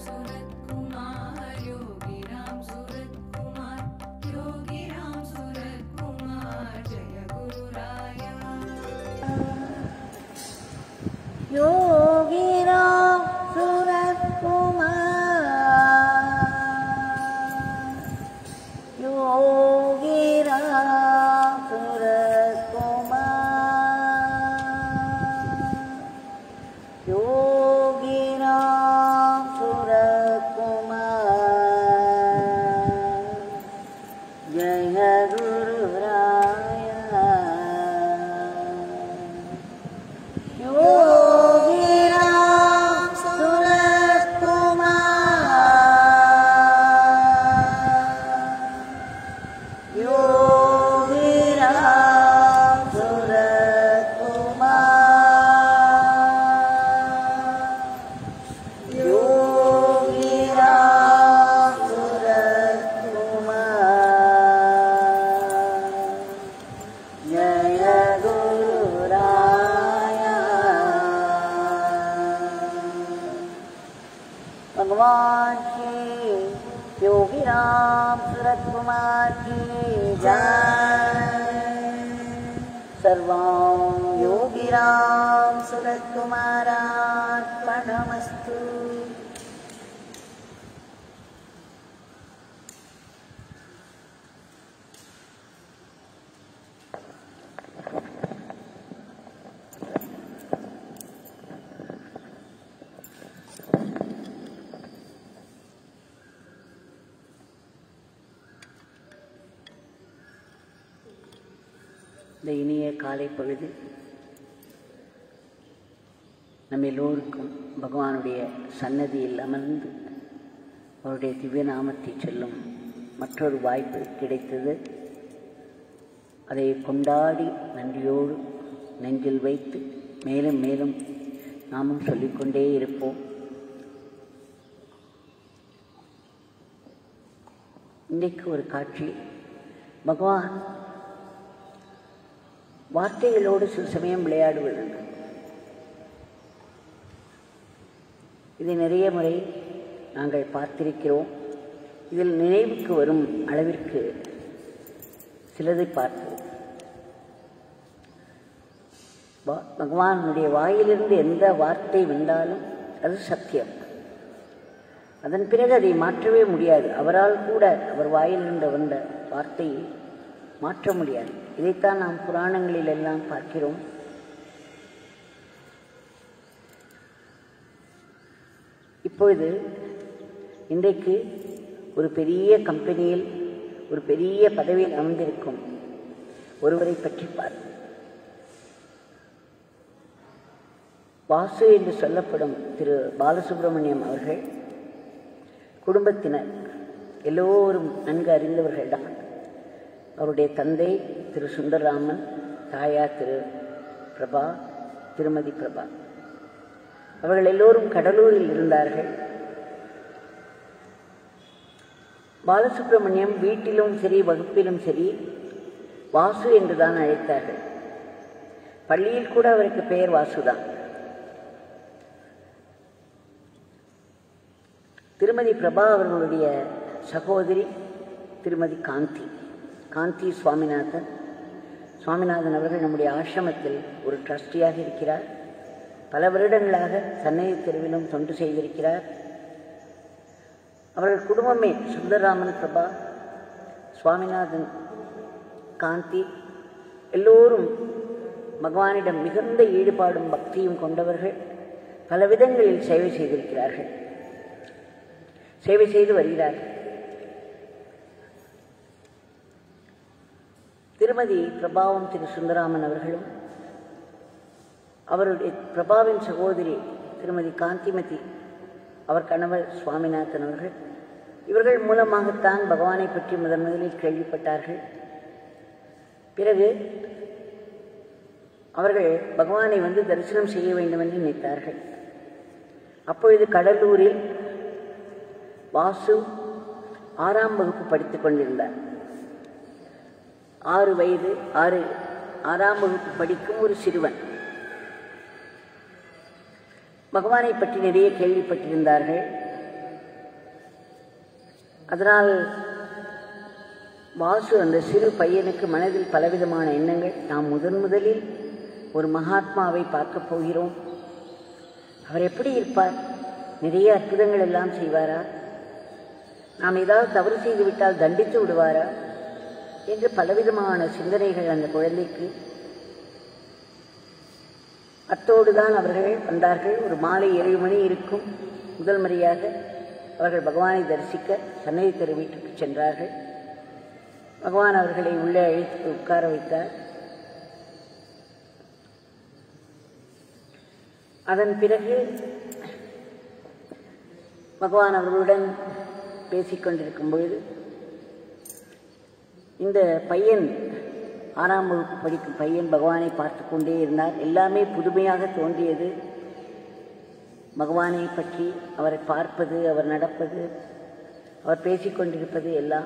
सूरत कुमार योगी राम सूरत कुमार योगी राम सूरत कुमार जय गुरु राया योगिराम सूरत कुमार योगिराम सूरत कुमार योगिराम सूरत कुमार जय गुरु राया योगिराम सूरत कुमार योगिराम सूरत कुमार योगिराम सूरत कुमार जय गुरुराया भगवान की योगी राम सूरत कुमार की जय सर्वं योगी राम सूरत कुमारार्पणमस्तु இந்த இனிய காலை பொழுது நம்ம எல்லோருக்கும் பகவானுடைய சன்னதியில் அமர்ந்து அவருடைய திவ்ய நாமத்தை சொல்லும் மற்றொரு வாய்ப்பு கிடைத்தது அதை கொண்டாடி நன்றியோடு நெஞ்சில் வைத்து மேலும் மேலும் நாமும் சொல்லிக்கொண்டே இருப்போம் இன்றைக்கு ஒரு காட்சி பகவான் வார்த்தைகளோடு சில சமயம் விளையாடுவதுண்டு இதை நிறைய முறை நாங்கள் பார்த்திருக்கிறோம் இதில் நினைவுக்கு வரும் அளவிற்கு சிலதை பார்த்தோம் பா- பகவானுடைய வாயிலிருந்து எந்த வார்த்தை வந்தாலும் அது சத்தியம் அதன் பிறகு அதை மாற்றவே முடியாது அவரால் கூட அவர் வாயிலிருந்து வந்த வார்த்தையை மாற்ற முடியாது இதைத்தான் நாம் புராணங்களில் எல்லாம் பார்க்கிறோம் இப்பொழுது இன்றைக்கு ஒரு பெரிய கம்பெனியில் ஒரு பெரிய பதவியில் அமர்ந்திருக்கும் ஒருவரை பற்றி பார்ப்போம் வாசு என்று சொல்லப்படும் திரு பாலசுப்ரமணியம் அவர்கள் குடும்பத்தினர் எல்லோரும் நன்கு அறிந்தவர்கள்தான் அவருடைய தந்தை திரு சுந்தரராமன் தாயார் திரு பிரபா திருமதி பிரபா அவர்கள் எல்லோரும் கடலூரில் இருந்தார்கள் பாலசுப்ரமணியம் வீட்டிலும் சரி வகுப்பிலும் சரி வாசு என்றுதான் அழைத்தார்கள் பள்ளியில் கூட அவருக்கு பெயர் வாசுதான் திருமதி பிரபா அவர்களுடைய சகோதரி திருமதி காந்தி காந்தி சுவாமிநாதன் சுவாமிநாதன் அவர்கள் நம்முடைய ஆசிரமத்தில் ஒரு ட்ரஸ்டியாக இருக்கிறார் பல வருடங்களாக சன்னதி தெருவிலும் தொண்டு செய்திருக்கிறார் அவர்கள் குடும்பமே சுந்தரராமன் பிரபா சுவாமிநாதன் காந்தி எல்லோரும் பகவானிடம் மிகுந்த ஈடுபாடும் பக்தியும் கொண்டவர்கள் பல விதங்களில் சேவை செய்திருக்கிறார்கள் சேவை செய்து வருகிறார்கள் திருமதி பிரபாவும் திரு சுந்தராமன் அவர்களும் அவருடைய பிரபாவின் சகோதரி திருமதி காந்திமதி அவர் கணவர் சுவாமிநாதன் அவர்கள் இவர்கள் மூலமாகத்தான் பகவானை பற்றி முதன் முதலில் கேள்விப்பட்டார்கள் பிறகு அவர்கள் பகவானை வந்து தரிசனம் செய்ய வேண்டும் என்று நினைத்தார்கள் அப்பொழுது கடலூரில் வாசு ஆறாம் வகுப்பு படித்துக் கொண்டிருந்தார் ஆறு வயது ஆறு ஆறாம் வகுப்பு படிக்கும் ஒரு சிறுவன் பகவானை பற்றி நிறைய கேள்விப்பட்டிருந்தார்கள் அதனால் வாசு அந்த சிறு பையனுக்கு மனதில் பலவிதமான எண்ணங்கள் நாம் முதன் முதலில் ஒரு மகாத்மாவை பார்க்கப் போகிறோம் அவர் எப்படி இருப்பார் நிறைய அற்புதங்கள் எல்லாம் செய்வாரா நாம் ஏதாவது தவறு செய்து விட்டால் தண்டித்து விடுவாரா என்று பலவிதமான சிந்தனைகள் அந்த குழந்தைக்கு அத்தோடு தான் அவர்கள் வந்தார்கள் ஒரு மாலை ஏழு மணி இருக்கும் முதல் முறையாக அவர்கள் பகவானை தரிசிக்க சன்னதி தெரு வீட்டுக்கு சென்றார்கள் பகவான் அவர்களை உள்ளே அழைத்து உட்கார வைத்தார் அதன் பிறகு பகவான் அவர்களுடன் பேசிக் கொண்டிருக்கும் பொழுது இந்த பையன் ஆறாம் வகுப்பு படிக்கும் பையன் பகவானை பார்த்து கொண்டே இருந்தார் எல்லாமே புதுமையாக தோன்றியது பகவானை பற்றி அவரை பார்ப்பது அவர் நடப்பது அவர் பேசிக்கொண்டிருப்பது எல்லாம்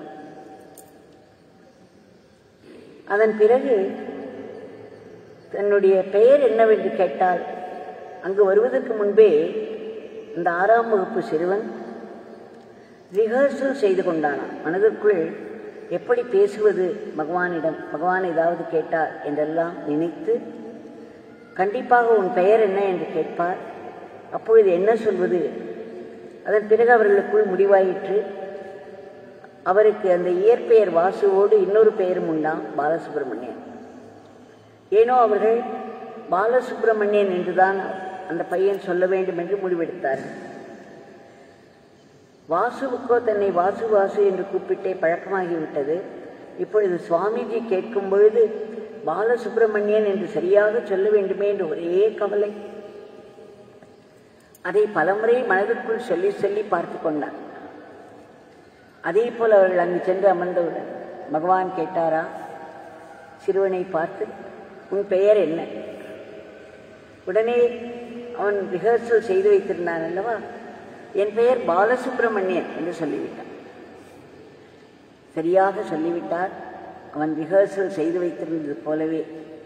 அதன் பிறகு தன்னுடைய பெயர் என்னவென்று கேட்டால் அங்கு வருவதற்கு முன்பே இந்த ஆறாம் வகுப்பு சிறுவன் ரிஹர்சல் செய்து கொண்டானான் மனதிற்குள் எப்படி பேசுவது பகவானிடம் பகவான் ஏதாவது கேட்டார் என்றெல்லாம் நினைத்து கண்டிப்பாக உன் பெயர் என்ன என்று கேட்பார் அப்பொழுது என்ன சொல்வது அதன் பிறகு அவர்களுக்குள் முடிவாயிற்று அவருக்கு அந்த இயற்பெயர் வாசுவோடு இன்னொரு பெயரும் உண்டாம் பாலசுப்பிரமணியன் ஏனோ அவர்கள் பாலசுப்பிரமணியன் என்றுதான் அந்த பையன் சொல்ல வேண்டும் என்று முடிவெடுத்தார்கள் வாசுவுக்கோ தன்னை வாசு வாசு என்று கூப்பிட்டே பழக்கமாகிவிட்டது இப்பொழுது சுவாமிஜி கேட்கும் பொழுது பாலசுப்பிரமணியன் என்று சரியாக சொல்ல வேண்டுமே என்று ஒரே கவலை அதை பலமுறை மனதுக்குள் சொல்லி சொல்லி பார்த்து கொண்டான் அதே போல் அவர்கள் அங்கு சென்று அமர்ந்தவுடன் பகவான் கேட்டாரா சிறுவனை பார்த்து உன் பெயர் என்ன உடனே அவன் ரிஹர்சல் செய்து வைத்திருந்தான் அல்லவா என் பெயர் பாலசுப்பிரமணியன் என்று சொல்லிவிட்டான் சரியாக சொல்லிவிட்டார் அவன் ரிஹர்சல் செய்து வைத்திருந்தது போலவே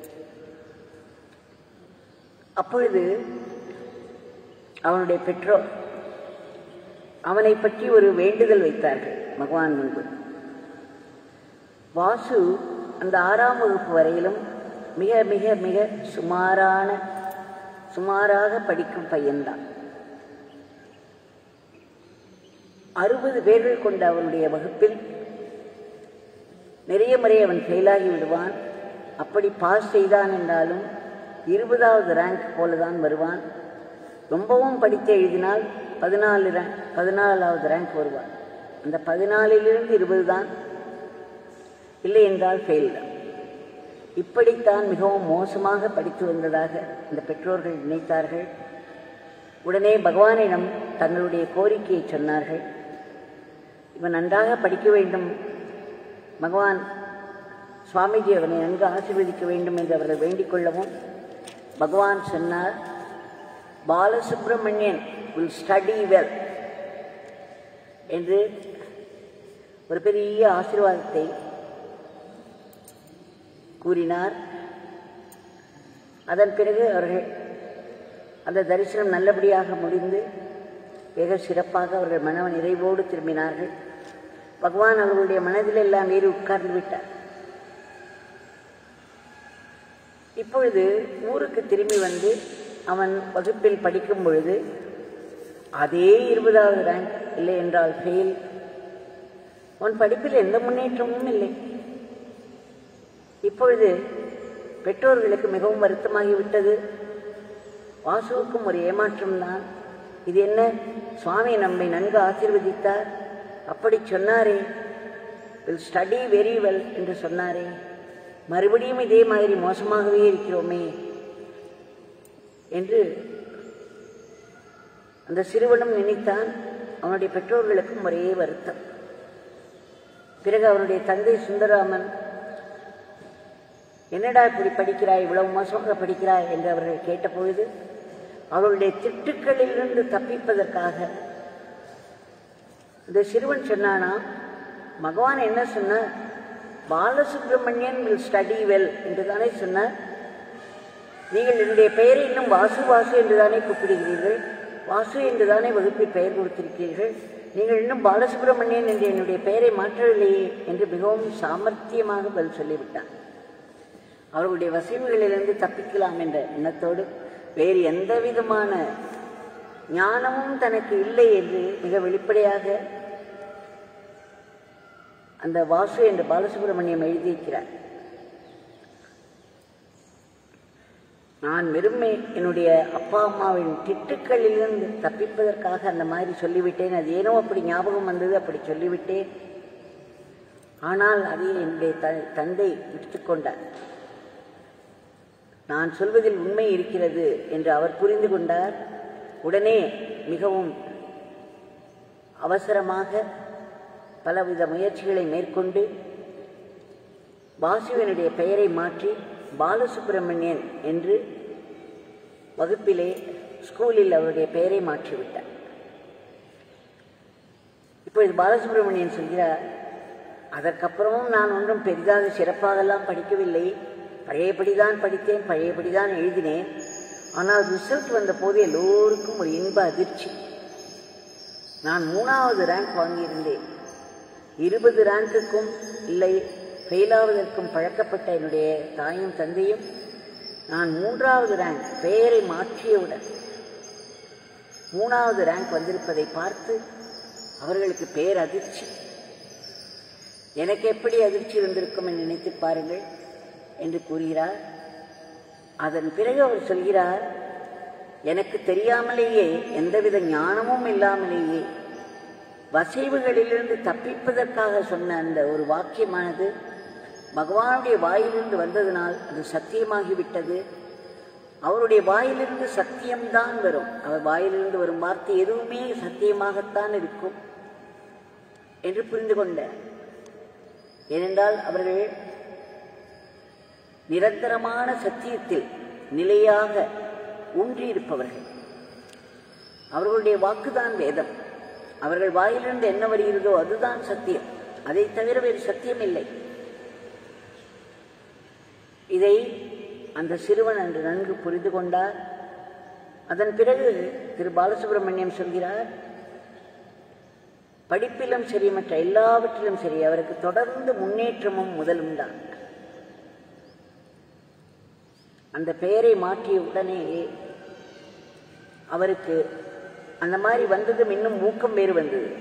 அப்பொழுது அவனுடைய பெற்றோர் அவனை பற்றி ஒரு வேண்டுதல் வைத்தார்கள் பகவான் முன்பு வாசு அந்த ஆறாம் வகுப்பு வரையிலும் மிக மிக மிக சுமாரான சுமாராக படிக்கும் பையன்தான் அறுபது பேர்கள் கொண்ட அவனுடைய வகுப்பில் நிறைய முறை அவன் ஃபெயிலாகி விடுவான் அப்படி பாஸ் செய்தான் என்றாலும் இருபதாவது ரேங்க் போலதான் வருவான் ரொம்பவும் படித்து எழுதினால் பதினாலு ரேங்க் பதினாலாவது ரேங்க் வருவான் அந்த பதினாலிலிருந்து இருபது தான் இல்லை என்றால் ஃபெயில் தான் இப்படித்தான் மிகவும் மோசமாக படித்து வந்ததாக இந்த பெற்றோர்கள் நினைத்தார்கள் உடனே பகவானிடம் தங்களுடைய கோரிக்கையை சொன்னார்கள் இவன் நன்றாக படிக்க வேண்டும் பகவான் சுவாமிஜி அவனை நன்கு ஆசீர்வதிக்க வேண்டும் என்று அவர்கள் வேண்டிக் கொள்ளவும் பகவான் சொன்னார் பாலசுப்ரமணியன் வில் ஸ்டடி வெல் என்று ஒரு பெரிய ஆசீர்வாதத்தை கூறினார் அதன் பிறகு அவர்கள் அந்த தரிசனம் நல்லபடியாக முடிந்து வெகு சிறப்பாக அவர்கள் மன நிறைவோடு திரும்பினார்கள் பகவான் அவர்களுடைய மனதில் எல்லாம் ஏறி உட்கார்ந்து விட்டார் இப்பொழுது ஊருக்கு திரும்பி வந்து அவன் வகுப்பில் படிக்கும் பொழுது அதே இருபதாவது ரேங்க் இல்லை என்றால் ஃபெயில் உன் படிப்பில் எந்த முன்னேற்றமும் இல்லை இப்பொழுது பெற்றோர்களுக்கு மிகவும் வருத்தமாகிவிட்டது வாசுவுக்கும் ஒரு ஏமாற்றம்தான் இது என்ன சுவாமி நம்மை நன்கு ஆசீர்வதித்தார் அப்படி சொன்னாரே வில் ஸ்டடி வெரி வெல் என்று சொன்னாரே மறுபடியும் இதே மாதிரி மோசமாகவே இருக்கிறோமே என்று அந்த சிறுவனும் நினைத்தான் அவனுடைய பெற்றோர்களுக்கும் ஒரே வருத்தம் பிறகு அவனுடைய தந்தை சுந்தராமன் என்னடா இப்படி படிக்கிறாய் இவ்வளவு மோசமாக படிக்கிறாய் என்று அவர்கள் கேட்டபொழுது அவருடைய திட்டுக்களிலிருந்து தப்பிப்பதற்காக இந்த சிறுவன் சொன்னானா பகவான் என்ன சொன்னார் பாலசுப்ரமணியன் வில் ஸ்டடி வெல் என்று தானே சொன்னார் நீங்கள் என்னுடைய பெயரை இன்னும் வாசு வாசு என்று தானே கூப்பிடுகிறீர்கள் வாசு என்று தானே வகுப்பில் பெயர் கொடுத்திருக்கிறீர்கள் நீங்கள் இன்னும் பாலசுப்ரமணியன் என்று என்னுடைய பெயரை மாற்றவில்லையே என்று மிகவும் சாமர்த்தியமாக பதில் சொல்லிவிட்டான் அவர்களுடைய வசதிகளிலிருந்து தப்பிக்கலாம் என்ற எண்ணத்தோடு வேறு எந்த விதமான ஞானமும் தனக்கு இல்லை என்று மிக வெளிப்படையாக அந்த வாசு என்ற பாலசுப்ரமணியம் எழுதியிருக்கிறார் நான் வெறுமே என்னுடைய அப்பா அம்மாவின் திட்டுக்களிலிருந்து தப்பிப்பதற்காக அந்த மாதிரி சொல்லிவிட்டேன் அது ஏனோ அப்படி ஞாபகம் வந்தது அப்படி சொல்லிவிட்டேன் ஆனால் அதை என்னுடைய த தந்தை எடுத்துக்கொண்டார் நான் சொல்வதில் உண்மை இருக்கிறது என்று அவர் புரிந்து கொண்டார் உடனே மிகவும் அவசரமாக பலவித முயற்சிகளை மேற்கொண்டு வாசுவினுடைய பெயரை மாற்றி பாலசுப்பிரமணியன் என்று வகுப்பிலே ஸ்கூலில் அவருடைய பெயரை மாற்றிவிட்டார் இப்பொழுது பாலசுப்பிரமணியன் சொல்கிறார் அதற்கப்புறமும் நான் ஒன்றும் பெரிதாக சிறப்பாகலாம் படிக்கவில்லை பழையபடிதான் படித்தேன் பழையபடிதான் எழுதினேன் ஆனால் ரிசல்ட் வந்தபோது எல்லோருக்கும் ஒரு இன்ப அதிர்ச்சி நான் மூணாவது ரேங்க் வாங்கியிருந்தேன் இருபது ரேங்குக்கும் இல்லை ஃபெயிலாவதற்கும் பழக்கப்பட்ட என்னுடைய தாயும் தந்தையும் நான் மூன்றாவது ரேங்க் பெயரை மாற்றியவுடன் மூணாவது ரேங்க் வந்திருப்பதை பார்த்து அவர்களுக்கு பேர் அதிர்ச்சி எனக்கு எப்படி அதிர்ச்சி வந்திருக்கும் என்று நினைத்து பாருங்கள் என்று கூறுகிறார் அதன் பிறகு அவர் சொல்கிறார் எனக்கு தெரியாமலேயே எந்தவித ஞானமும் இல்லாமலேயே வசைவுகளிலிருந்து தப்பிப்பதற்காக சொன்ன அந்த ஒரு வாக்கியமானது பகவானுடைய வாயிலிருந்து வந்ததினால் அது சத்தியமாகிவிட்டது அவருடைய வாயிலிருந்து சத்தியம்தான் வரும் அவர் வாயிலிருந்து வரும் வார்த்தை எதுவுமே சத்தியமாகத்தான் இருக்கும் என்று புரிந்து கொண்டார் ஏனென்றால் அவர்கள் நிரந்தரமான சத்தியத்தில் நிலையாக ஊன்றியிருப்பவர்கள் அவர்களுடைய வாக்குதான் வேதம் அவர்கள் வாயிலிருந்து என்ன வருகிறதோ அதுதான் சத்தியம் அதை தவிர வேறு சத்தியம் இல்லை இதை அந்த சிறுவன் அன்று நன்கு புரிந்து கொண்டார் அதன் பிறகு திரு பாலசுப்ரமணியம் சொல்கிறார் படிப்பிலும் சரி மற்ற எல்லாவற்றிலும் சரி அவருக்கு தொடர்ந்து முன்னேற்றமும் முதலும் தான் அந்த பெயரை மாற்றிய உடனேயே அவருக்கு அந்த மாதிரி வந்ததும் இன்னும் ஊக்கம் வேறு வந்தது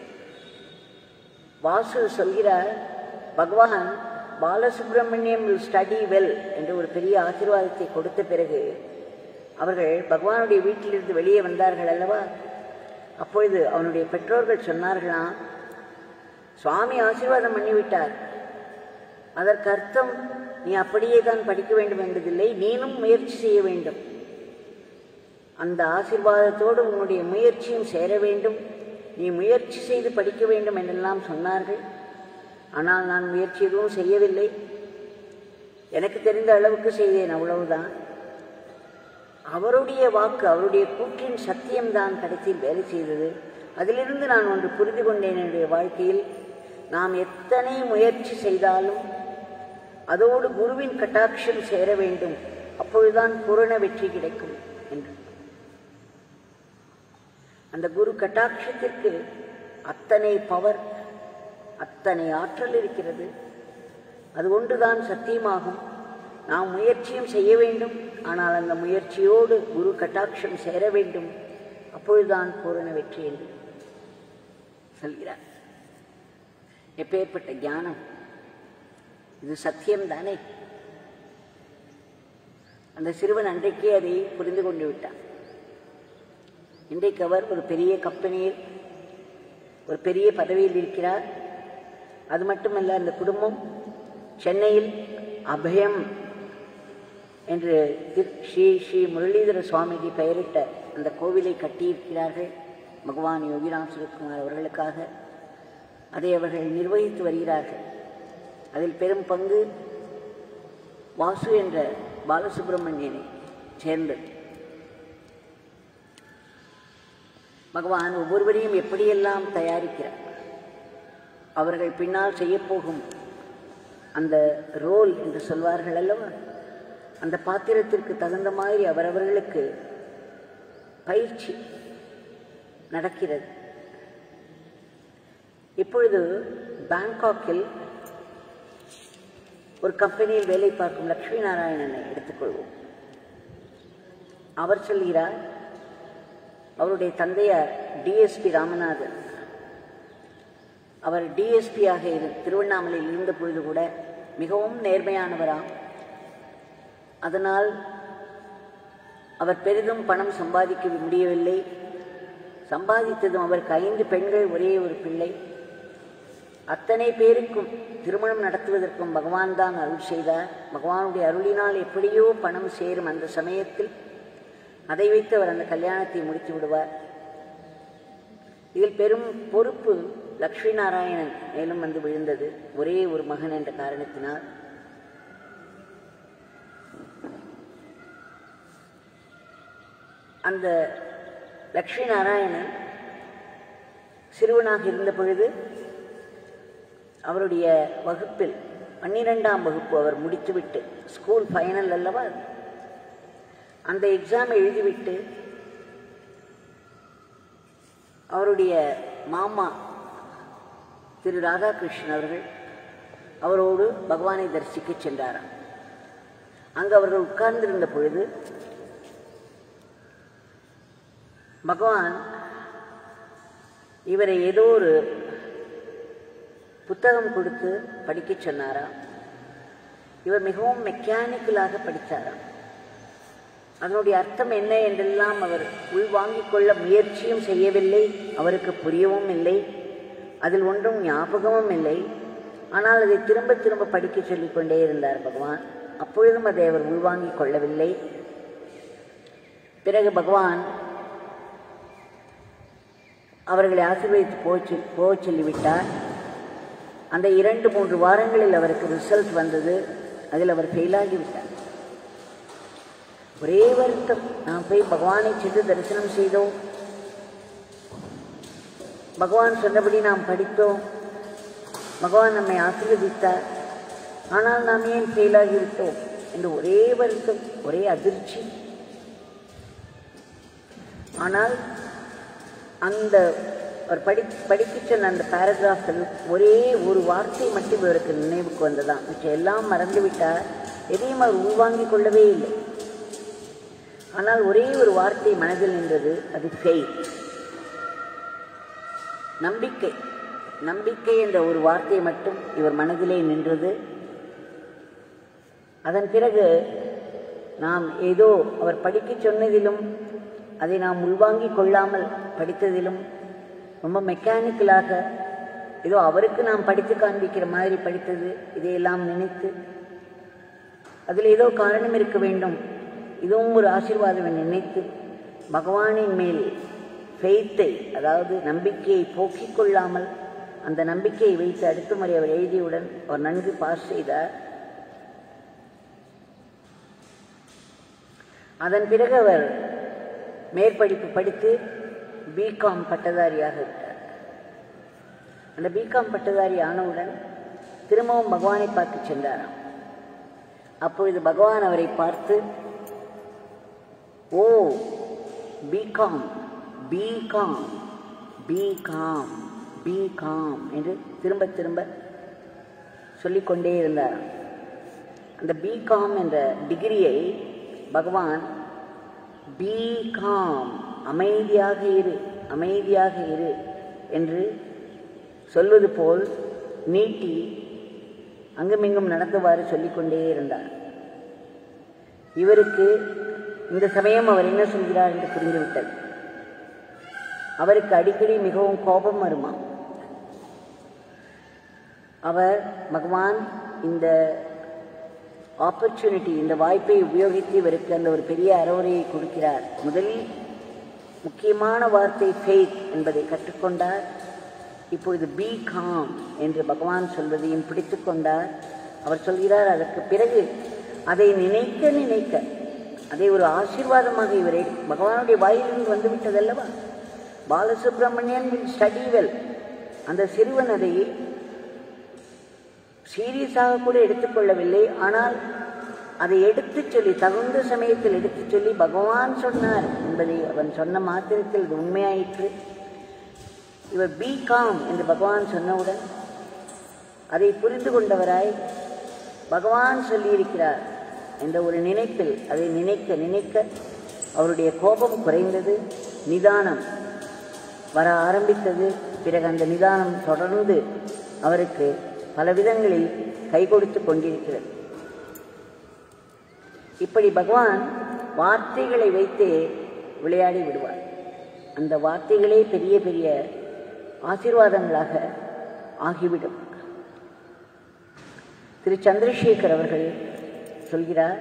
வாசு சொல்கிறார் பகவான் பாலசுப்ரமணியம் வில் ஸ்டடி வெல் என்று ஒரு பெரிய ஆசீர்வாதத்தை கொடுத்த பிறகு அவர்கள் பகவானுடைய வீட்டிலிருந்து வெளியே வந்தார்கள் அல்லவா அப்பொழுது அவனுடைய பெற்றோர்கள் சொன்னார்களாம் சுவாமி ஆசீர்வாதம் பண்ணிவிட்டார் அதற்கு அர்த்தம் நீ அப்படியே தான் படிக்க வேண்டும் என்பதில்லை நீனும் முயற்சி செய்ய வேண்டும் அந்த ஆசீர்வாதத்தோடு உன்னுடைய முயற்சியும் சேர வேண்டும் நீ முயற்சி செய்து படிக்க வேண்டும் என்றெல்லாம் சொன்னார்கள் ஆனால் நான் முயற்சி எதுவும் செய்யவில்லை எனக்கு தெரிந்த அளவுக்கு செய்தேன் அவ்வளவுதான் அவருடைய வாக்கு அவருடைய கூற்றின் சத்தியம்தான் கடைசியில் வேலை செய்தது அதிலிருந்து நான் ஒன்று புரிந்து கொண்டேன் என்னுடைய வாழ்க்கையில் நாம் எத்தனை முயற்சி செய்தாலும் அதோடு குருவின் கட்டாட்சம் சேர வேண்டும் அப்பொழுதுதான் பூரண வெற்றி கிடைக்கும் என்று அந்த குரு கட்டாட்சத்திற்கு அத்தனை பவர் அத்தனை ஆற்றல் இருக்கிறது அது ஒன்றுதான் சத்தியமாகும் நாம் முயற்சியும் செய்ய வேண்டும் ஆனால் அந்த முயற்சியோடு குரு கட்டாட்சம் சேர வேண்டும் அப்பொழுதுதான் பூரண வெற்றி என்று சொல்கிறார் எப்பேற்பட்ட ஞானம் இது சத்தியம்தானே அந்த சிறுவன் அன்றைக்கே அதை புரிந்து கொண்டு விட்டான் இன்றைக்கு அவர் ஒரு பெரிய கம்பெனியில் ஒரு பெரிய பதவியில் இருக்கிறார் அது மட்டுமல்ல அந்த குடும்பம் சென்னையில் அபயம் என்று திரு ஸ்ரீ ஸ்ரீ முரளிதர சுவாமிஜி பெயரிட்ட அந்த கோவிலை கட்டியிருக்கிறார்கள் பகவான் யோகிராம் சுரத்குமார் அவர்களுக்காக அதை அவர்கள் நிர்வகித்து வருகிறார்கள் அதில் பெரும் பங்கு வாசு என்ற பாலசுப்பிரமணியனை சேர்ந்தது பகவான் ஒவ்வொருவரையும் எப்படியெல்லாம் தயாரிக்கிறார் அவர்கள் பின்னால் செய்யப்போகும் அந்த ரோல் என்று சொல்வார்கள் அல்லவா அந்த பாத்திரத்திற்கு தகுந்த மாதிரி அவரவர்களுக்கு பயிற்சி நடக்கிறது இப்பொழுது பேங்காக்கில் ஒரு கம்பெனியில் வேலை பார்க்கும் லட்சுமி நாராயணனை எடுத்துக்கொள்வோம் அவர் சொல்கிறார் அவருடைய தந்தையார் டிஎஸ்பி ராமநாதன் அவர் டிஎஸ்பியாக இரு திருவண்ணாமலையில் இருந்த பொழுது கூட மிகவும் நேர்மையானவராம் அதனால் அவர் பெரிதும் பணம் சம்பாதிக்க முடியவில்லை சம்பாதித்ததும் அவருக்கு ஐந்து பெண்கள் ஒரே ஒரு பிள்ளை அத்தனை பேருக்கும் திருமணம் நடத்துவதற்கும் பகவான் தான் அருள் செய்தார் பகவானுடைய அருளினால் எப்படியோ பணம் சேரும் அந்த சமயத்தில் அதை வைத்து அவர் அந்த கல்யாணத்தை முடித்து விடுவார் இதில் பெரும் பொறுப்பு லக்ஷ்மி நாராயணன் மேலும் வந்து விழுந்தது ஒரே ஒரு மகன் என்ற காரணத்தினால் அந்த லக்ஷ்மி நாராயணன் சிறுவனாக இருந்த பொழுது அவருடைய வகுப்பில் பன்னிரெண்டாம் வகுப்பு அவர் முடித்துவிட்டு ஸ்கூல் ஃபைனல் அல்லவா அது. அந்த எக்ஸாம் எழுதிவிட்டு அவருடைய மாமா திரு ராதாகிருஷ்ணன் அவர்கள் அவரோடு பகவானை தரிசிக்க சென்றாராம் அங்கு அவர்கள் உட்கார்ந்திருந்த பொழுது பகவான் இவரை ஏதோ ஒரு புத்தகம் கொடுத்து படிக்கச் சொன்னாராம் இவர் மிகவும் மெக்கானிக்கலாக படித்தாராம் அதனுடைய அர்த்தம் என்ன என்றெல்லாம் அவர் உள்வாங்கிக் கொள்ள முயற்சியும் செய்யவில்லை அவருக்கு புரியவும் இல்லை அதில் ஒன்றும் ஞாபகமும் இல்லை ஆனால் அதை திரும்ப திரும்ப படிக்க சொல்லிக் கொண்டே இருந்தார் பகவான் அப்பொழுதும் அதை அவர் உள்வாங்கிக் கொள்ளவில்லை பிறகு பகவான் அவர்களை ஆசீர்வதித்து போச்சு போகச் சொல்லிவிட்டார் அந்த இரண்டு மூன்று வாரங்களில் அவருக்கு ரிசல்ட் வந்தது அதில் அவர் ஃபெயிலாகிவிட்டார் ஒரே வருத்தம் நாம் போய் பகவானை சென்று தரிசனம் செய்தோம் பகவான் சொன்னபடி நாம் படித்தோம் பகவான் நம்மை ஆசீர்வதித்தார் ஆனால் நாம் ஏன் ஃபெயிலாகிவிட்டோம் என்று ஒரே வருத்தம் ஒரே அதிர்ச்சி ஆனால் அந்த அவர் படி படிக்க சொன்ன அந்த பேராகிராஃபில் ஒரே ஒரு வார்த்தை மட்டும் இவருக்கு நினைவுக்கு வந்ததாம் மிச்சம் எல்லாம் மறந்து விட்டார் எதையும் அவர் உள்வாங்கிக் கொள்ளவே இல்லை ஆனால் ஒரே ஒரு வார்த்தை மனதில் நின்றது அது ஃபெய்த் நம்பிக்கை நம்பிக்கை என்ற ஒரு வார்த்தை மட்டும் இவர் மனதிலே நின்றது அதன் பிறகு நாம் ஏதோ அவர் படிக்கச் சொன்னதிலும் அதை நாம் உள்வாங்கிக் கொள்ளாமல் படித்ததிலும் ரொம்ப மெக்கானிக்கலாக ஏதோ அவருக்கு நாம் படித்து காண்பிக்கிற மாதிரி படித்தது இதையெல்லாம் நினைத்து அதில் ஏதோ காரணம் இருக்க வேண்டும் இதுவும் ஒரு ஆசீர்வாதம் என நினைத்து பகவானின் மேல் ஃபெய்த்தை அதாவது நம்பிக்கையை போக்கிக் கொள்ளாமல் அந்த நம்பிக்கையை வைத்து அடுத்த முறை அவர் எழுதியவுடன் அவர் நன்கு பாஸ் செய்தார் அதன் பிறகு அவர் மேற்படிப்பு படித்து பிகாம் பட்டதாரியாக விட்டார் அந்த பிகாம் பட்டதாரி ஆனவுடன் திரும்பவும் பகவானை பார்த்து சென்றாராம் அப்பொழுது பகவான் அவரை பார்த்து ஓ பிகாம் பிகாம் பிகாம் பிகாம் என்று திரும்ப திரும்ப சொல்லிக்கொண்டே இருந்தாராம் அந்த பிகாம் என்ற டிகிரியை பகவான் பி காம் அமைதியாக இரு அமைதியாக இரு என்று சொல்வது போல் நீட்டி அங்குமிங்கும் நடந்தவாறு சொல்லிக்கொண்டே இருந்தார் இவருக்கு இந்த சமயம் அவர் என்ன சொல்கிறார் என்று புரிந்துவிட்டது அவருக்கு அடிக்கடி மிகவும் கோபம் வருமா அவர் பகவான் இந்த ஆப்பர்ச்சுனிட்டி இந்த வாய்ப்பை உபயோகித்து இவருக்கு அந்த ஒரு பெரிய அறவுரையை கொடுக்கிறார் முதலில் முக்கியமான வார்த்தை ஃபெய்த் என்பதை கற்றுக்கொண்டார் இப்பொழுது பி காம் என்று பகவான் சொல்வதையும் பிடித்து கொண்டார் அவர் சொல்கிறார் அதற்கு பிறகு அதை நினைக்க நினைக்க அதை ஒரு ஆசீர்வாதமாக இவரை பகவானுடைய வாயிலிருந்து வந்துவிட்டதல்லவா பாலசுப்ரமணியன் வில் ஸ்டடி வெல் அந்த சிறுவன் அதை சீரியஸாக கூட எடுத்துக்கொள்ளவில்லை ஆனால் அதை எடுத்துச் சொல்லி தகுந்த சமயத்தில் எடுத்துச் சொல்லி பகவான் சொன்னார் என்பதை அவன் சொன்ன மாத்திரத்தில் அது உண்மையாயிற்று இவர் பி காம் என்று பகவான் சொன்னவுடன் அதை புரிந்து கொண்டவராய் பகவான் சொல்லியிருக்கிறார் என்ற ஒரு நினைப்பில் அதை நினைக்க நினைக்க அவருடைய கோபம் குறைந்தது நிதானம் வர ஆரம்பித்தது பிறகு அந்த நிதானம் தொடர்ந்து அவருக்கு பல விதங்களில் கை கொடுத்து கொண்டிருக்கிறது இப்படி பகவான் வார்த்தைகளை வைத்தே விளையாடி விடுவார் அந்த வார்த்தைகளே பெரிய பெரிய ஆசீர்வாதங்களாக ஆகிவிடும் திரு சந்திரசேகர் அவர்கள் சொல்கிறார்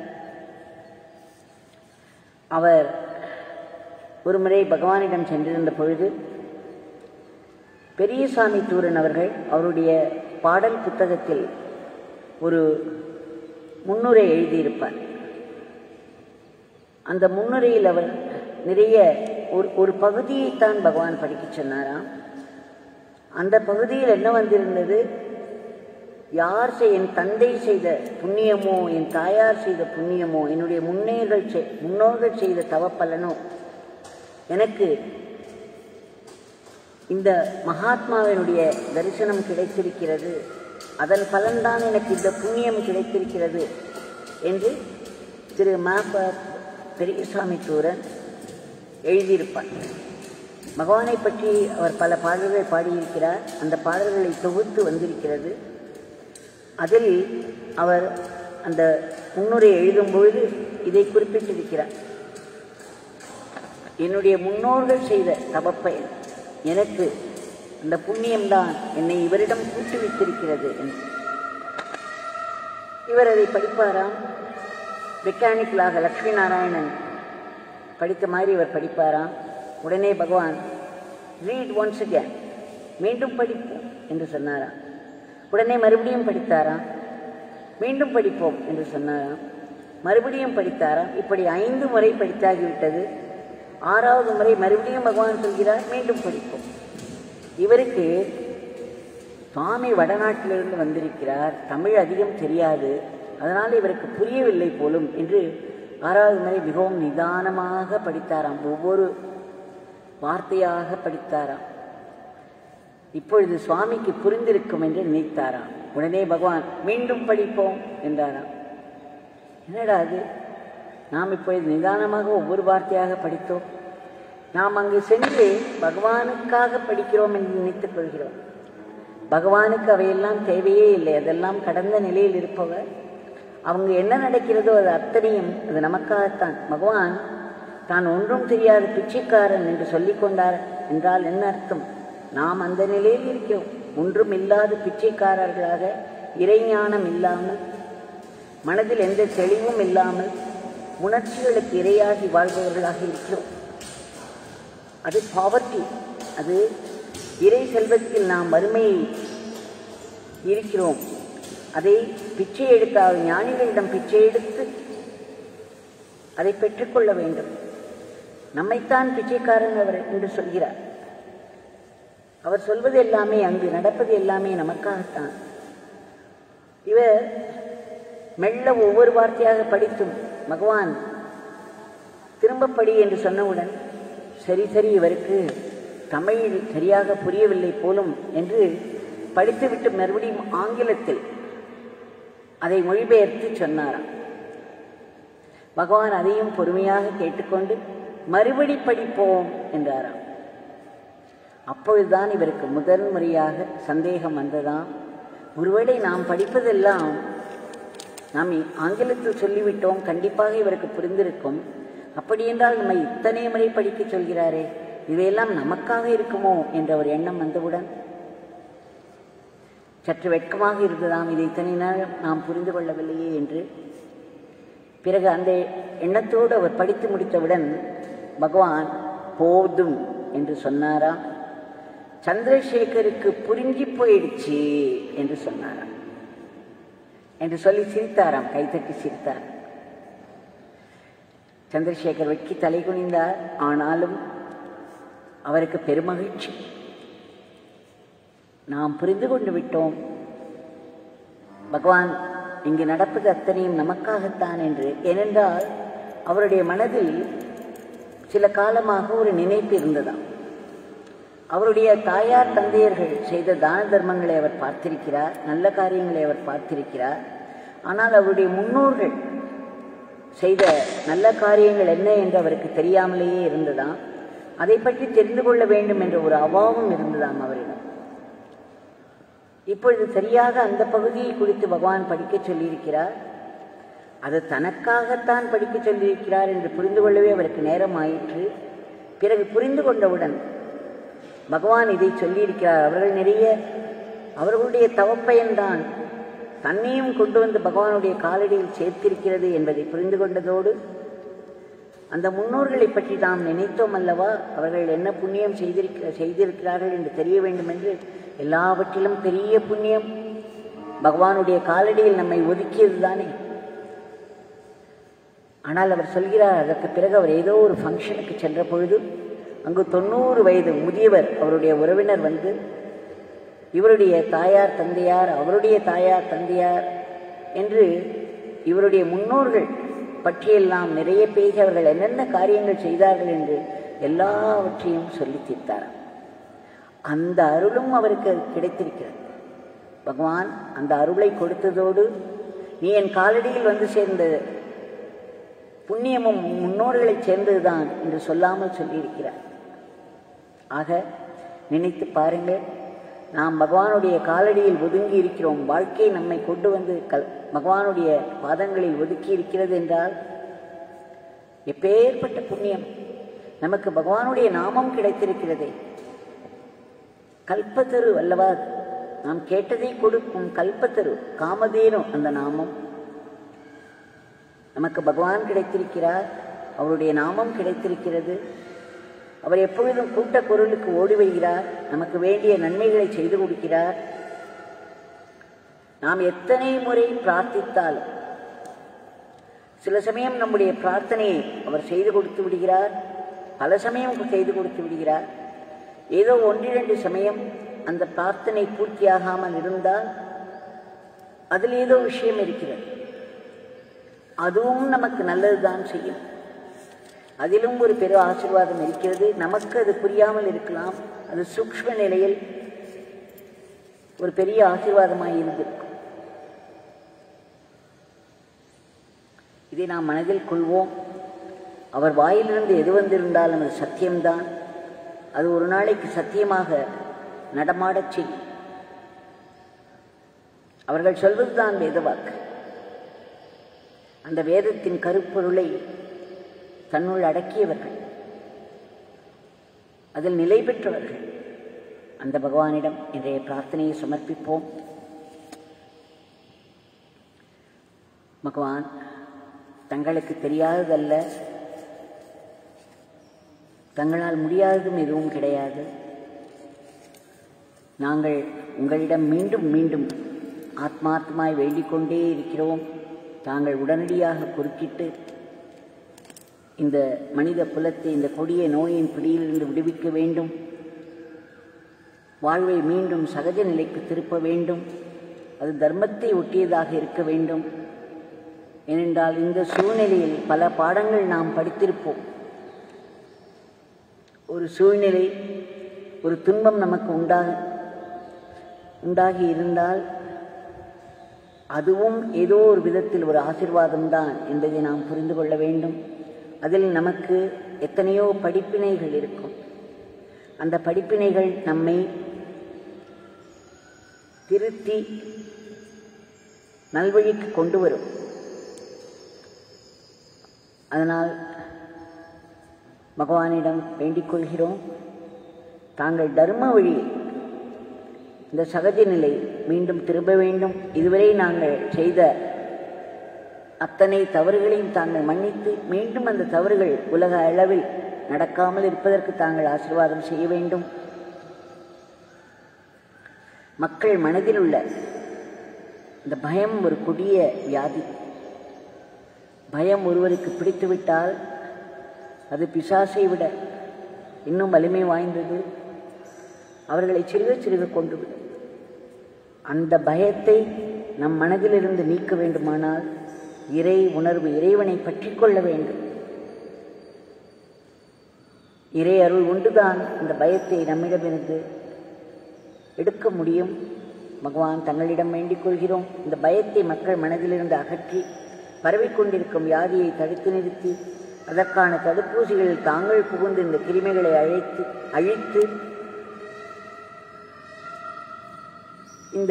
அவர் ஒரு முறை பகவானிடம் சென்றிருந்த பொழுது பெரியசாமி தூரன் அவர்கள் அவருடைய பாடல் புத்தகத்தில் ஒரு முன்னுரை எழுதியிருப்பார் அந்த முன்னுரையில் அவர் நிறைய ஒரு ஒரு பகுதியைத்தான் பகவான் படிக்கச் சொன்னாராம் அந்த பகுதியில் என்ன வந்திருந்தது யார் செய் என் தந்தை செய்த புண்ணியமோ என் தாயார் செய்த புண்ணியமோ என்னுடைய முன்னேர்கள் செய் முன்னோர்கள் செய்த தவப்பலனோ எனக்கு இந்த மகாத்மாவினுடைய தரிசனம் கிடைத்திருக்கிறது அதன் பலன்தான் எனக்கு இந்த புண்ணியம் கிடைத்திருக்கிறது என்று திரு மாப்ப பெரியசாமி தூரன் எழுதியிருப்பார் பகவானை பற்றி அவர் பல பாடல்கள் பாடியிருக்கிறார் அந்த பாடல்களை தொகுத்து வந்திருக்கிறது அதில் அவர் அந்த முன்னுரை எழுதும் பொழுது இதை குறிப்பிட்டிருக்கிறார் என்னுடைய முன்னோர்கள் செய்த தவப்பயன் எனக்கு அந்த புண்ணியம்தான் என்னை இவரிடம் கூட்டு வைத்திருக்கிறது என்று இவர் அதை படிப்பாராம் மெக்கானிக்கலாக லக்ஷ்மி நாராயணன் படித்த மாதிரி இவர் படிப்பாராம் உடனே பகவான் ரீட் ஒன்ஸ் again மீண்டும் படிப்போம் என்று சொன்னாராம் உடனே மறுபடியும் படித்தாராம் மீண்டும் படிப்போம் என்று சொன்னாராம் மறுபடியும் படித்தாராம் இப்படி ஐந்து முறை படித்தாகிவிட்டது ஆறாவது முறை மறுபடியும் பகவான் சொல்கிறார் மீண்டும் படிப்போம் இவருக்கு சுவாமி வடநாட்டிலிருந்து வந்திருக்கிறார் தமிழ் அதிகம் தெரியாது அதனால் இவருக்கு புரியவில்லை போலும் என்று ஆறாவது முறை மிகவும் நிதானமாக படித்தாராம் ஒவ்வொரு வார்த்தையாக படித்தாராம் இப்பொழுது சுவாமிக்கு புரிந்திருக்கும் என்று நினைத்தாராம் உடனே பகவான் மீண்டும் படிப்போம் என்றாராம் என்னடா அது நாம் இப்பொழுது நிதானமாக ஒவ்வொரு வார்த்தையாக படித்தோம் நாம் அங்கு சென்று பகவானுக்காக படிக்கிறோம் என்று நினைத்துக் கொள்கிறோம் பகவானுக்கு அவையெல்லாம் தேவையே இல்லை அதெல்லாம் கடந்த நிலையில் இருப்பவர் அவங்க என்ன நடக்கிறதோ அது அத்தனையும் அது நமக்காகத்தான் பகவான் தான் ஒன்றும் தெரியாத பிச்சைக்காரன் என்று சொல்லிக் கொண்டார் என்றால் என்ன அர்த்தம் நாம் அந்த நிலையில் இருக்கிறோம் ஒன்றும் இல்லாத பிச்சைக்காரர்களாக இறைஞானம் இல்லாமல் மனதில் எந்த தெளிவும் இல்லாமல் உணர்ச்சிகளுக்கு இரையாகி வாழ்பவர்களாக இருக்கிறோம் அது பாவர்ட்டி அது இறை செல்வத்தில் நாம் வறுமையை இருக்கிறோம் அதை பிச்சை எடுத்தால் ஞானிகளிடம் பிச்சை எடுத்து அதை பெற்றுக்கொள்ள வேண்டும் நம்மைத்தான் பிச்சைக்காரன் அவர் என்று சொல்கிறார் அவர் சொல்வது எல்லாமே அங்கு நடப்பது எல்லாமே நமக்காகத்தான் இவர் மெல்ல ஒவ்வொரு வார்த்தையாக படித்தும் பகவான் திரும்ப படி என்று சொன்னவுடன் சரி சரி இவருக்கு தமிழ் சரியாக புரியவில்லை போலும் என்று படித்துவிட்டு மறுபடியும் ஆங்கிலத்தில் அதை மொழிபெயர்த்து சொன்னாராம் பகவான் அதையும் பொறுமையாக கேட்டுக்கொண்டு மறுபடி படிப்போம் என்றாராம் அப்பொழுதுதான் இவருக்கு முதல் முறையாக சந்தேகம் வந்ததாம் ஒருவேளை நாம் படிப்பதெல்லாம் நாம் ஆங்கிலத்தில் சொல்லிவிட்டோம் கண்டிப்பாக இவருக்கு புரிந்திருக்கும் அப்படி என்றால் நம்ம இத்தனை முறை படிக்க சொல்கிறாரே இவையெல்லாம் நமக்காக இருக்குமோ என்ற ஒரு எண்ணம் வந்தவுடன் சற்று வெட்கமாக இருந்ததாம் இதை இத்தனை நேரம் நாம் புரிந்து கொள்ளவில்லையே என்று பிறகு அந்த எண்ணத்தோடு அவர் படித்து முடித்தவுடன் பகவான் போதும் என்று சொன்னாராம் சந்திரசேகருக்கு புரிஞ்சு போயிடுச்சு என்று சொன்னாராம் என்று சொல்லி சிரித்தாராம் கைத்தட்டி சிரித்தார் சந்திரசேகர் வெட்கி தலை குனிந்தார் ஆனாலும் அவருக்கு பெருமகிழ்ச்சி நாம் புரிந்து கொண்டு விட்டோம் பகவான் இங்கு நடப்பது அத்தனையும் நமக்காகத்தான் என்று ஏனென்றால் அவருடைய மனதில் சில காலமாக ஒரு நினைப்பு இருந்ததாம் அவருடைய தாயார் தந்தையர்கள் செய்த தான தர்மங்களை அவர் பார்த்திருக்கிறார் நல்ல காரியங்களை அவர் பார்த்திருக்கிறார் ஆனால் அவருடைய முன்னோர்கள் செய்த நல்ல காரியங்கள் என்ன என்று அவருக்கு தெரியாமலேயே இருந்ததாம் அதை பற்றி தெரிந்து கொள்ள வேண்டும் என்ற ஒரு அபாவம் இருந்ததாம் அவரிடம் இப்பொழுது சரியாக அந்த பகுதியை குறித்து பகவான் படிக்கச் சொல்லியிருக்கிறார் அது தனக்காகத்தான் படிக்கச் சொல்லியிருக்கிறார் என்று புரிந்து கொள்ளவே அவருக்கு நேரம் ஆயிற்று பிறகு புரிந்து கொண்டவுடன் பகவான் இதை சொல்லியிருக்கிறார் அவர்கள் நிறைய அவர்களுடைய தவப்பயன்தான் தன்னையும் கொண்டு வந்து பகவானுடைய காலடியில் சேர்த்திருக்கிறது என்பதை புரிந்து கொண்டதோடு அந்த முன்னோர்களை பற்றி நாம் நினைத்தோம் அல்லவா அவர்கள் என்ன புண்ணியம் செய்திருக்க செய்திருக்கிறார்கள் என்று தெரிய வேண்டும் என்று எல்லாவற்றிலும் பெரிய புண்ணியம் பகவானுடைய காலடியில் நம்மை ஒதுக்கியது தானே ஆனால் அவர் சொல்கிறார் அதற்கு பிறகு அவர் ஏதோ ஒரு ஃபங்க்ஷனுக்கு சென்ற பொழுது அங்கு தொண்ணூறு வயது முதியவர் அவருடைய உறவினர் வந்து இவருடைய தாயார் தந்தையார் அவருடைய தாயார் தந்தையார் என்று இவருடைய முன்னோர்கள் பற்றியெல்லாம் நிறைய பேசி அவர்கள் என்னென்ன காரியங்கள் செய்தார்கள் என்று எல்லாவற்றையும் சொல்லி தீர்த்தாராம் அந்த அருளும் அவருக்கு கிடைத்திருக்கிறது பகவான் அந்த அருளை கொடுத்ததோடு நீ என் காலடியில் வந்து சேர்ந்த புண்ணியமும் முன்னோர்களைச் சேர்ந்ததுதான் என்று சொல்லாமல் சொல்லியிருக்கிறார் ஆக நினைத்து பாருங்கள் நாம் பகவானுடைய காலடியில் ஒதுங்கி இருக்கிறோம் வாழ்க்கை நம்மை கொண்டு வந்து கல் பகவானுடைய பாதங்களில் ஒதுக்கி இருக்கிறது என்றால் எப்பேற்பட்ட புண்ணியம் நமக்கு பகவானுடைய நாமம் கிடைத்திருக்கிறதே கல்பத்தரு அல்லவா நாம் கேட்டதை கொடுக்கும் கல்பத்தரு காமதேனு அந்த நாமம் நமக்கு பகவான் கிடைத்திருக்கிறார் அவருடைய நாமம் கிடைத்திருக்கிறது அவர் எப்பொழுதும் கூட்ட குரலுக்கு ஓடி வருகிறார் நமக்கு வேண்டிய நன்மைகளை செய்து கொடுக்கிறார் நாம் எத்தனை முறை பிரார்த்தித்தாலும் சில சமயம் நம்முடைய பிரார்த்தனையை அவர் செய்து கொடுத்து விடுகிறார் பல சமயம் செய்து கொடுத்து விடுகிறார் ஏதோ ஒன்றிரண்டு சமயம் அந்த பிரார்த்தனை பூர்த்தியாகாமல் இருந்தால் அதில் ஏதோ விஷயம் இருக்கிறது அதுவும் நமக்கு நல்லதுதான் செய்யும் அதிலும் ஒரு பெரு ஆசீர்வாதம் இருக்கிறது நமக்கு அது புரியாமல் இருக்கலாம் அது சூக்ஷ்ம நிலையில் ஒரு பெரிய ஆசீர்வாதமாக இருந்திருக்கும் இதை நாம் மனதில் கொள்வோம் அவர் வாயிலிருந்து எது வந்திருந்தாலும் அது சத்தியம்தான் அது ஒரு நாளைக்கு சத்தியமாக நடமாடச் செய்யும் அவர்கள் சொல்வதுதான் வேதவாக்கு அந்த வேதத்தின் கருப்பொருளை தன்னுள் அடக்கியவர்கள் அதில் நிலை பெற்றவர்கள் அந்த பகவானிடம் இன்றைய பிரார்த்தனையை சமர்ப்பிப்போம் பகவான் தங்களுக்கு தெரியாததல்ல தங்களால் முடியாததும் எதுவும் கிடையாது நாங்கள் உங்களிடம் மீண்டும் மீண்டும் ஆத்மார்த்தமாய் வேண்டிக் கொண்டே இருக்கிறோம் தாங்கள் உடனடியாக குறுக்கிட்டு இந்த மனித குலத்தை இந்த கொடிய நோயின் பிடியிலிருந்து விடுவிக்க வேண்டும் வாழ்வை மீண்டும் சகஜ நிலைக்கு திருப்ப வேண்டும் அது தர்மத்தை ஒட்டியதாக இருக்க வேண்டும் ஏனென்றால் இந்த சூழ்நிலையில் பல பாடங்கள் நாம் படித்திருப்போம் ஒரு சூழ்நிலை ஒரு துன்பம் நமக்கு உண்டாக உண்டாகி இருந்தால் அதுவும் ஏதோ ஒரு விதத்தில் ஒரு ஆசிர்வாதம் தான் என்பதை நாம் புரிந்து கொள்ள வேண்டும் அதில் நமக்கு எத்தனையோ படிப்பினைகள் இருக்கும் அந்த படிப்பினைகள் நம்மை திருத்தி நல்வழிக்கு கொண்டு வரும் அதனால் பகவானிடம் வேண்டிக் கொள்கிறோம் தாங்கள் தர்ம வழி இந்த சகஜ நிலை மீண்டும் திரும்ப வேண்டும் இதுவரை நாங்கள் செய்த அத்தனை தவறுகளையும் தாங்கள் மன்னித்து மீண்டும் அந்த தவறுகள் உலக அளவில் நடக்காமல் இருப்பதற்கு தாங்கள் ஆசீர்வாதம் செய்ய வேண்டும் மக்கள் மனதில் உள்ள இந்த பயம் ஒரு கொடிய வியாதி பயம் ஒருவருக்கு பிடித்துவிட்டால் அது பிசாசை விட இன்னும் வலிமை வாய்ந்தது அவர்களை சிறுக சிறுக கொண்டுவிடும் அந்த பயத்தை நம் மனதிலிருந்து நீக்க வேண்டுமானால் இறை உணர்வு இறைவனை பற்றி கொள்ள வேண்டும் இறை அருள் ஒன்றுதான் இந்த பயத்தை நம்மிடமிருந்து எடுக்க முடியும் பகவான் தங்களிடம் வேண்டிக் கொள்கிறோம் இந்த பயத்தை மக்கள் மனதிலிருந்து அகற்றி பரவிக்கொண்டிருக்கும் வியாதியை தடுத்து நிறுத்தி அதற்கான தடுப்பூசிகளில் தாங்கள் புகுந்து இந்த கிருமிகளை அழைத்து அழித்து இந்த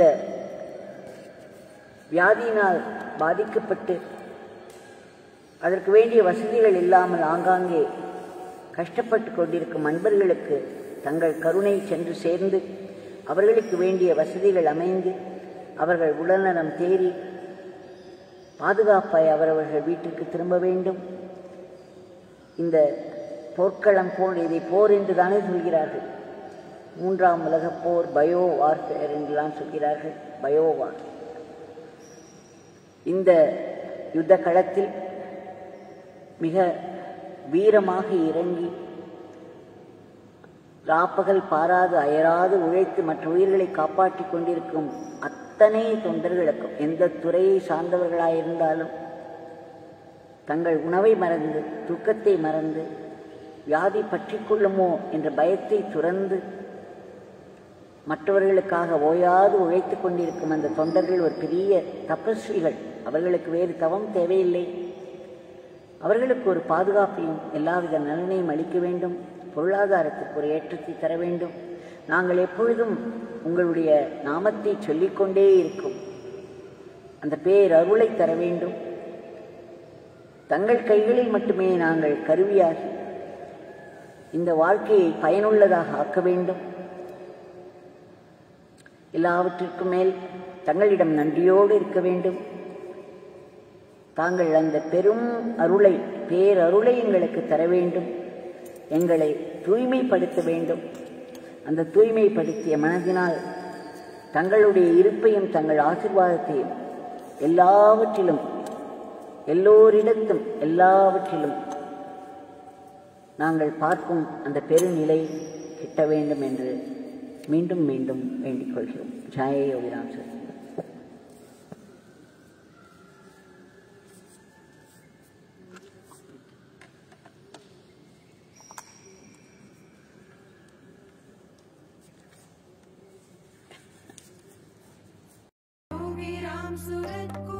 வியாதியினால் பாதிக்கப்பட்டு அதற்கு வேண்டிய வசதிகள் இல்லாமல் ஆங்காங்கே கஷ்டப்பட்டு கொண்டிருக்கும் அன்பர்களுக்கு தங்கள் கருணை சென்று சேர்ந்து அவர்களுக்கு வேண்டிய வசதிகள் அமைந்து அவர்கள் உடல்நலம் தேறி பாதுகாப்பாய் அவரவர்கள் வீட்டிற்கு திரும்ப வேண்டும் இந்த போர்க்களம் போல் இதை போர் என்று தானே சொல்கிறார்கள் மூன்றாம் உலகப் போர் பயோ வார்ஃபேர் என்றெல்லாம் சொல்கிறார்கள் பயோ வார் இந்த யுத்த களத்தில் மிக வீரமாக இறங்கி ராப்பகல் பாராது அயராது உழைத்து மற்ற உயிர்களை காப்பாற்றிக் கொண்டிருக்கும் அத்தனை தொண்டர்களுக்கும் எந்த துறையை சார்ந்தவர்களாயிருந்தாலும் தங்கள் உணவை மறந்து தூக்கத்தை மறந்து வியாதி பற்றி கொள்ளுமோ என்ற பயத்தை துறந்து மற்றவர்களுக்காக ஓயாது உழைத்துக் கொண்டிருக்கும் அந்த தொண்டர்கள் ஒரு பெரிய தபஸ்விகள் அவர்களுக்கு வேறு தவம் தேவையில்லை அவர்களுக்கு ஒரு பாதுகாப்பையும் எல்லாவித நலனையும் அளிக்க வேண்டும் பொருளாதாரத்துக்கு ஒரு ஏற்றத்தை தர வேண்டும் நாங்கள் எப்பொழுதும் உங்களுடைய நாமத்தை சொல்லிக்கொண்டே இருக்கும் அந்த பேரருளை தர வேண்டும் தங்கள் கைகளில் மட்டுமே நாங்கள் கருவியாகி இந்த வாழ்க்கையை பயனுள்ளதாக ஆக்க வேண்டும் எல்லாவற்றிற்கும் மேல் தங்களிடம் நன்றியோடு இருக்க வேண்டும் தாங்கள் அந்த பெரும் அருளை பேரருளை எங்களுக்கு தர வேண்டும் எங்களை தூய்மைப்படுத்த வேண்டும் அந்த தூய்மைப்படுத்திய மனதினால் தங்களுடைய இருப்பையும் தங்கள் ஆசிர்வாதத்தையும் எல்லாவற்றிலும் எல்லோரிடத்தும் எல்லாவற்றிலும் நாங்கள் பார்க்கும் அந்த பெருநிலை கிட்ட வேண்டும் என்று மீண்டும் மீண்டும் வேண்டிக் கொள்கிறோம் ஜாயே யோகிராம் சார் योगी राम सूरत